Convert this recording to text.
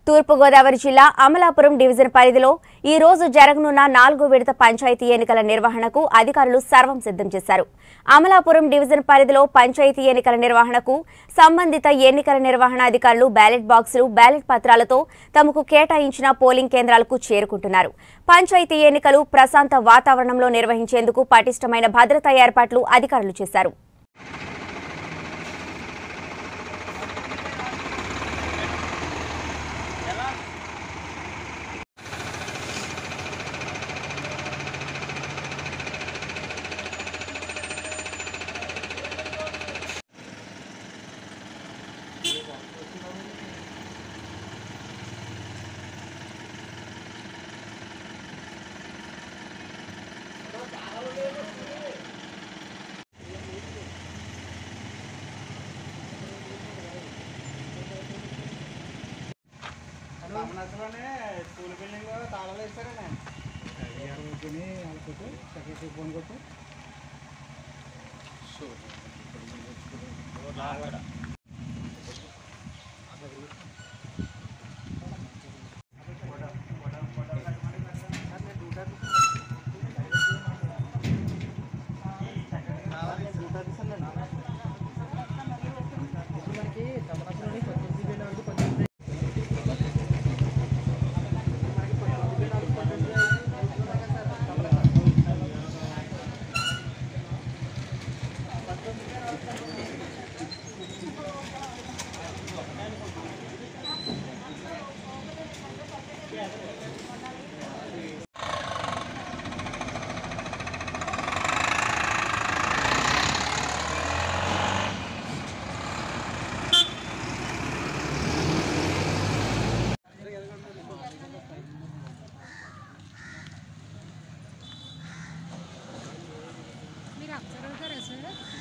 తూర్పుగోదావరి జిల్లా అమలాపురం డివిజన్ పరిధిలో ఈ రోజు జరగనున్న నాలుగో విడత పంచాయతీ ఎన్నికల నిర్వహణకు అధికారులు సర్వం సిద్ధం చేశారు అమలాపురం డివిజన్ పరిధిలో పంచాయతీ ఎన్నికల నిర్వహణకు సంబంధిత ఎన్నికల నిర్వహణ అధికారులు బ్యాలెట్ బాక్సులు బ్యాలెట్ పత్రాలతో తమకు కేటాయించిన పోలింగ్ కేంద్రాలకు చేరుకుంటున్నారు పంచాయతీ ఎన్నికలు ప్రశాంత వాతావరణంలో నిర్వహించేందుకు పటిష్టమైన భద్రతా ఏర్పాట్లు అధికారులు చేశారు రామనాథంలోనే స్కూల్ బిల్డింగ్ తాళాలు వేస్తారనే సెక్రటరీ ఫోన్ కొట్టు మీరు అబ్జర్వ్ అవుతారా సార్